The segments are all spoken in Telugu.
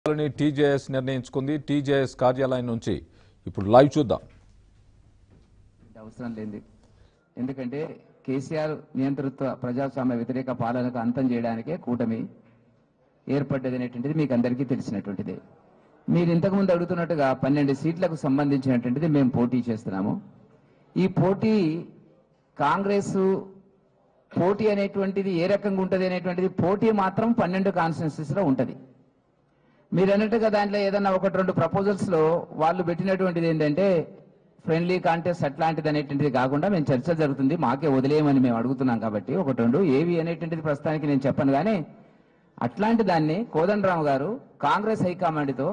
అని టీజేఎస్ నిర్ణయించుకుంది టీజేఎస్ కార్యాలయం నుంచి ఇప్పుడు లైవ్ చూద్దాం అవసరం లేదు ఎందుకంటే కేసీఆర్ నియంతృత్వ ప్రజాస్వామ్య వ్యతిరేక పాలనకు అంతం చేయడానికే కూటమి ఏర్పడ్డది అనేటువంటిది మీకు అందరికీ తెలిసినటువంటిది మీరు ఇంతకుముందు అడుగుతున్నట్టుగా పన్నెండు సీట్లకు సంబంధించినటువంటిది మేము పోటీ చేస్తున్నాము ఈ పోటీ కాంగ్రెస్ పోటీ అనేటువంటిది ఏ రకంగా ఉంటుంది అనేటువంటిది పోటీ మాత్రం పన్నెండు కాన్స్టిట్యున్సీస్ లో ఉంటది మీరు అన్నట్టుగా దాంట్లో ఏదన్నా ఒకటి రెండు ప్రపోజల్స్ లో వాళ్ళు పెట్టినటువంటిది ఏంటంటే ఫ్రెండ్లీ కాంటెస్ట్ అట్లాంటిది అనేటువంటిది కాకుండా మేము చర్చ జరుగుతుంది మాకే వదిలేయమని మేము అడుగుతున్నాం కాబట్టి ఒకటి రెండు ఏవి అనేటువంటిది ప్రస్తుతానికి నేను చెప్పను కానీ అట్లాంటి దాన్ని కోదండరావు గారు కాంగ్రెస్ హైకమాండ్తో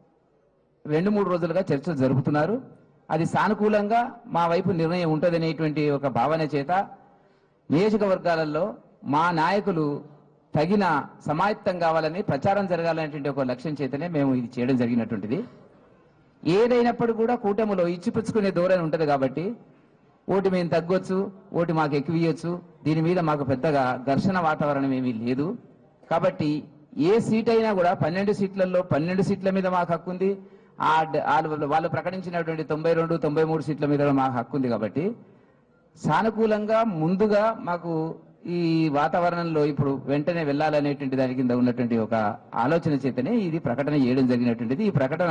రెండు మూడు రోజులుగా చర్చలు జరుపుతున్నారు అది సానుకూలంగా మా వైపు నిర్ణయం ఉంటుందనేటువంటి ఒక భావన చేత నియోజకవర్గాలలో మా నాయకులు తగిన సమాయత్తం కావాలని ప్రచారం జరగాలనేటువంటి ఒక లక్ష్యం చేతనే మేము ఇది చేయడం జరిగినటువంటిది ఏదైనప్పుడు కూడా కూటమిలో ఇచ్చిపుచ్చుకునే ధోరణి ఉంటది కాబట్టి ఓటు మేము తగ్గొచ్చు ఓటు మాకు ఎక్కువ ఇవ్వచ్చు దీని మీద మాకు పెద్దగా ఘర్షణ వాతావరణం ఏమీ లేదు కాబట్టి ఏ సీట్ అయినా కూడా పన్నెండు సీట్లలో పన్నెండు సీట్ల మీద మాకు హక్కు ఉంది ఆ డ- వాళ్ళు వాళ్ళు ప్రకటించినటువంటి తొంభై రెండు తొంభై మూడు సీట్ల మీద కూడా మాకు హక్కు ఉంది కాబట్టి సానుకూలంగా ముందుగా మాకు ఈ వాతావరణంలో ఇప్పుడు వెంటనే వెళ్ళాలనేటువంటి దాని కింద ఉన్నటువంటి ఒక ఆలోచన చేతనే ఇది ప్రకటన చేయడం జరిగినటువంటిది ఈ ప్రకటన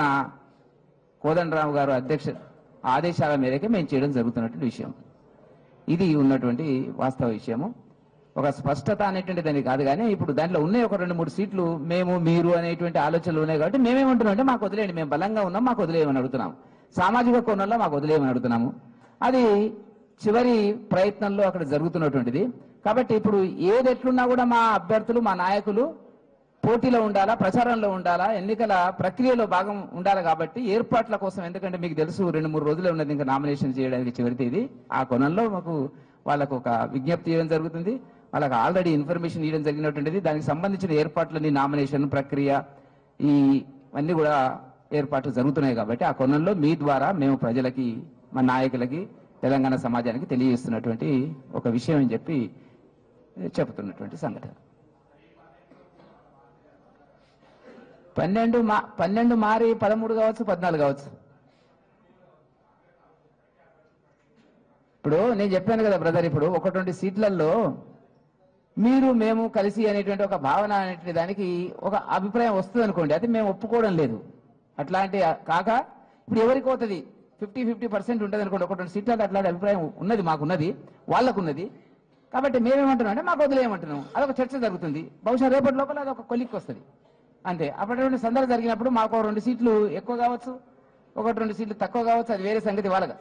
కోదండరావు గారు అధ్యక్ష ఆదేశాల మేరకే మేము చేయడం జరుగుతున్నటువంటి విషయం ఇది ఉన్నటువంటి వాస్తవ విషయము ఒక స్పష్టత అనేటువంటి దానికి కాదు కానీ ఇప్పుడు దాంట్లో ఉన్నాయి ఒక రెండు మూడు సీట్లు మేము మీరు అనేటువంటి ఆలోచనలు ఉన్నాయి కాబట్టి మేమేమంటున్నాం అంటే మాకు వదిలేయండి మేము బలంగా ఉన్నాం మాకు వదిలేయమని అడుగుతున్నాం సామాజిక కోణంలో మాకు వదిలేయమని అడుగుతున్నాము అది చివరి ప్రయత్నంలో అక్కడ జరుగుతున్నటువంటిది కాబట్టి ఇప్పుడు ఏది ఎట్లున్నా కూడా మా అభ్యర్థులు మా నాయకులు పోటీలో ఉండాలా ప్రచారంలో ఉండాలా ఎన్నికల ప్రక్రియలో భాగం ఉండాలి కాబట్టి ఏర్పాట్ల కోసం ఎందుకంటే మీకు తెలుసు రెండు మూడు రోజులే ఉన్నది ఇంకా నామినేషన్ చేయడానికి చివరి తేదీ ఆ కొనంలో మాకు వాళ్ళకు ఒక విజ్ఞప్తి చేయడం జరుగుతుంది వాళ్ళకి ఆల్రెడీ ఇన్ఫర్మేషన్ ఇవ్వడం జరిగినటువంటిది దానికి సంబంధించిన ఏర్పాట్లని నామినేషన్ ప్రక్రియ ఈ అన్ని కూడా ఏర్పాట్లు జరుగుతున్నాయి కాబట్టి ఆ కొనంలో మీ ద్వారా మేము ప్రజలకి మా నాయకులకి తెలంగాణ సమాజానికి తెలియజేస్తున్నటువంటి ఒక విషయం అని చెప్పి చెబుతున్నటువంటి సంఘటన పన్నెండు మా పన్నెండు మారి పదమూడు కావచ్చు పద్నాలుగు కావచ్చు ఇప్పుడు నేను చెప్పాను కదా బ్రదర్ ఇప్పుడు ఒకటువంటి సీట్లలో మీరు మేము కలిసి అనేటువంటి ఒక భావన అనేటువంటి దానికి ఒక అభిప్రాయం వస్తుంది అనుకోండి అది మేము ఒప్పుకోవడం లేదు అట్లాంటి కాక ఇప్పుడు ఎవరికి పోతుంది ఫిఫ్టీ ఫిఫ్టీ పర్సెంట్ ఉంటుంది అనుకోండి ఒకటి రెండు సీట్లలో అట్లాంటి అభిప్రాయం ఉన్నది మాకున్నది వాళ్ళకున్నది కాబట్టి మేమేమంటున్నాం అంటే మాకు వదిలేయమంటున్నాం అదొక చర్చ జరుగుతుంది బహుశా రేపటి లోపల అది ఒక కొలిక్కి వస్తుంది అంతే అప్పటి సందర్భం జరిగినప్పుడు మాకు ఒక రెండు సీట్లు ఎక్కువ కావచ్చు ఒకటి రెండు సీట్లు తక్కువ కావచ్చు అది వేరే సంగతి వాళ్ళగా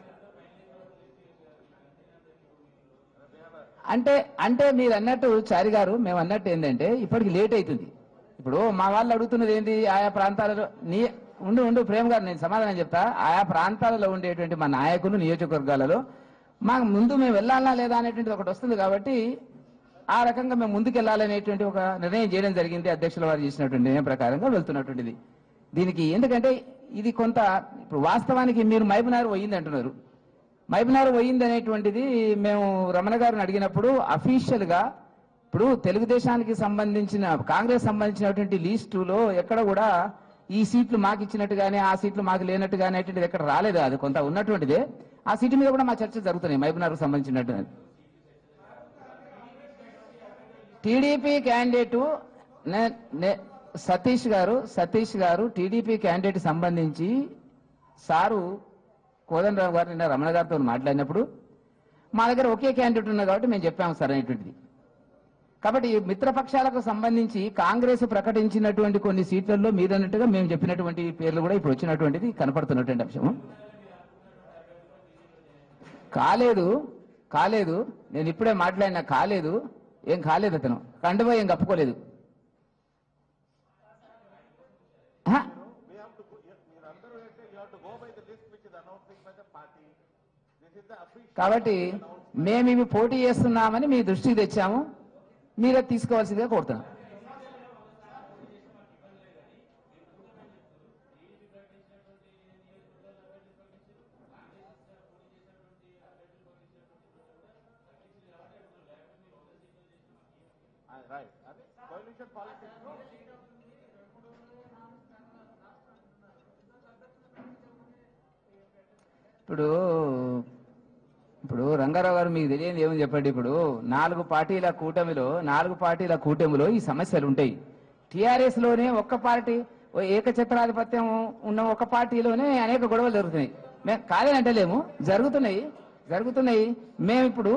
అంటే అంటే మీరు అన్నట్టు చారి గారు మేము అన్నట్టు ఏంటంటే ఇప్పటికి లేట్ అవుతుంది ఇప్పుడు మా వాళ్ళు అడుగుతున్నది ఏంటి ఆయా ప్రాంతాలలో నీ ఉండు ఉండు ప్రేమ్ గారు నేను సమాధానం చెప్తా ఆయా ప్రాంతాలలో ఉండేటువంటి మా నాయకులు నియోజకవర్గాలలో మాకు ముందు మేము వెళ్ళాలా లేదా అనేటువంటిది ఒకటి వస్తుంది కాబట్టి ఆ రకంగా మేము ముందుకు వెళ్ళాలనేటువంటి ఒక నిర్ణయం చేయడం జరిగింది అధ్యక్షుల వారు చేసినటువంటి నిర్ణయం ప్రకారంగా వెళ్తున్నటువంటిది దీనికి ఎందుకంటే ఇది కొంత ఇప్పుడు వాస్తవానికి మీరు మైబునారు పోయింది అంటున్నారు మైబునారు పోయింది అనేటువంటిది మేము రమణ గారిని అడిగినప్పుడు అఫీషియల్ గా ఇప్పుడు తెలుగుదేశానికి సంబంధించిన కాంగ్రెస్ సంబంధించినటువంటి లిస్టులో ఎక్కడ కూడా ఈ సీట్లు మాకు ఇచ్చినట్టుగానే ఆ సీట్లు మాకు లేనట్టుగా అనేటువంటిది ఎక్కడ రాలేదు అది కొంత ఉన్నటువంటిదే ఆ సీటు మీద కూడా మా చర్చ జరుగుతున్నాయి మైబునార్కు సంబంధించినట్టు టీడీపీ క్యాండిడేటు నే- నే- సతీష్ గారు సతీష్ గారు టీడీపీ క్యాండిడేట్ సంబంధించి సారు కోదండరావు గారు నిన్న రమణ గారితో మాట్లాడినప్పుడు మా దగ్గర ఒకే క్యాండిడేట్ ఉన్నారు కాబట్టి మేము చెప్పాము సార్ అనేటువంటిది కాబట్టి ఈ మిత్రపక్షాలకు సంబంధించి కాంగ్రెస్ ప్రకటించినటువంటి కొన్ని సీట్లలో మీరన్నట్టుగా మేము చెప్పినటువంటి పేర్లు కూడా ఇప్పుడు వచ్చినటువంటిది కనపడుతున్నటువంటి అంశము కాలేదు కాలేదు నేను ఇప్పుడే మాట్లాడినా కాలేదు ఏం కాలేదు అతను కండువా ఏం కప్పుకోలేదు ఆహా, we have to go, you- మీరందరూ ఏంటంటే you have to go by the list which is announcing by the party. This is the official. కాబట్టి మేము ఇవి పోటీ చేస్తున్నామని మీ దృష్టికి తెచ్చాము మీరే తీసుకోవాల్సిందిగా కోరుతున్నాం Ah, Right. అదే coalition politics. ఇప్పుడు ఇప్పుడు రంగారావు గారు మీకు తెలియదు ఏమని చెప్పండి ఇప్పుడు నాలుగు పార్టీల కూటమిలో నాలుగు పార్టీల కూటమిలో ఈ సమస్యలు ఉంటాయి టిఆర్ఎస్ లోనే ఒక్క పార్టీ ఓ ఏకఛత్రాధిపత్యం ఉన్న ఒక పార్టీలోనే అనేక గొడవలు జరుగుతున్నాయి మేము కాదని అంటలేము జరుగుతున్నాయి జరుగుతున్నాయి మేము ఇప్పుడు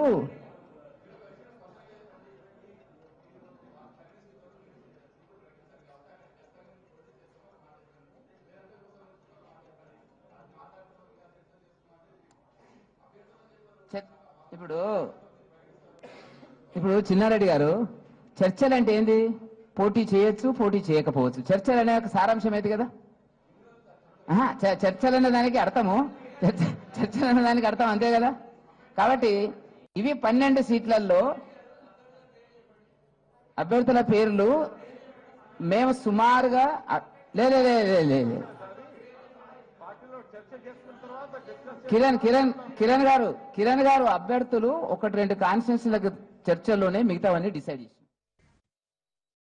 చ- ఇప్పుడు ఇప్పుడు చిన్నారెడ్డి గారు చర్చలు అంటే ఏంది పోటీ చేయొచ్చు పోటీ చేయకపోవచ్చు చర్చలు అనే ఒక సారాంశం అయితే కదా ఆహా, చ- చర్చలు అనే దానికి అర్థము చర్చ- చర్చలు అనే దానికి అర్థం అంతే కదా కాబట్టి ఇవి పన్నెండు సీట్లలో అభ్యర్థుల పేర్లు మేము సుమారుగా అ- లే లే, లే, లే, లే, లే. పార్టీలో చర్చ చేసుకున్న తర్వాత డిస్కస్ కిరణ్ కిరణ్ కిరణ్ గారు కిరణ్ గారు అభ్యర్థులు ఒకటి రెండు కాన్స్టిట్యూన్సీలకు చర్చల్లోనే మిగతావన్నీ డిసైడ్ చేసి